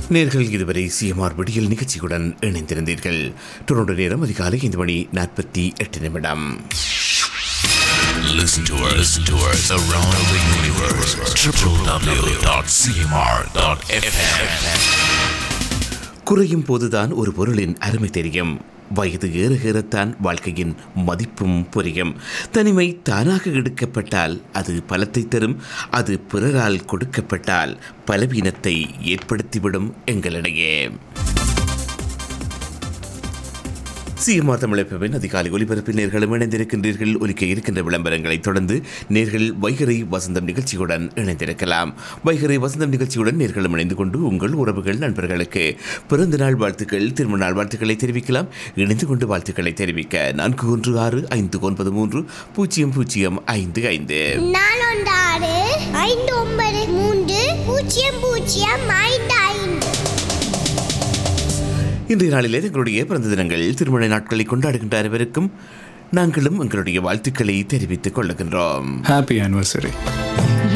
நேர்கள் இதுவரை சிஎம்ஆர் விடியல் நிகழ்ச்சியுடன் இணைந்திருந்தீர்கள் டொரண்டோ நேரம் அதிகாலை ஐந்து மணி நாற்பத்தி எட்டு நிமிடம் Listen to us, to us around the universe. www.cmr.fm. குறையும் போதுதான் ஒரு பொருளின் அருமை தெரியும் வயது ஏற ஏறத்தான் வாழ்க்கையின் மதிப்பும் புரியும் தனிமை தானாக எடுக்கப்பட்டால் அது பலத்தை தரும் அது பிறரால் கொடுக்கப்பட்டால் பலவீனத்தை ஏற்படுத்திவிடும் எங்களிடையே சிஎம்ஆர் தமிழப்பின் அதிகாலை ஒலிபரப்பில் நேர்களும் இணைந்திருக்கின்றீர்கள் ஒலிக்க இருக்கின்ற விளம்பரங்களை தொடர்ந்து நேர்கள் வைகரை வசந்தம் நிகழ்ச்சியுடன் இணைந்திருக்கலாம் வைகரை வசந்தம் நிகழ்ச்சியுடன் நேர்களும் இணைந்து கொண்டு உங்கள் உறவுகள் நண்பர்களுக்கு பிறந்த நாள் வாழ்த்துக்கள் திருமண நாள் வாழ்த்துக்களை தெரிவிக்கலாம் இணைந்து கொண்டு வாழ்த்துக்களை தெரிவிக்க நான்கு ஒன்று ஆறு ஐந்து ஒன்பது மூன்று பூஜ்ஜியம் பூஜ்ஜியம் ஐந்து ஐந்து நாலொண்டாறு ஐந்து ஒன்பது மூன்று பூஜ்ஜியம் பூஜ்ஜியம் ஐந்து ஐந்து இன்றைய நாளிலே எங்களுடைய பிறந்த தினங்கள் திருமண நாட்களை கொண்டாடுகின்ற அனைவருக்கும் நாங்களும் எங்களுடைய வாழ்த்துக்களை தெரிவித்துக் கொள்ளுகின்றோம் ஹாப்பி ஆனிவர்சரி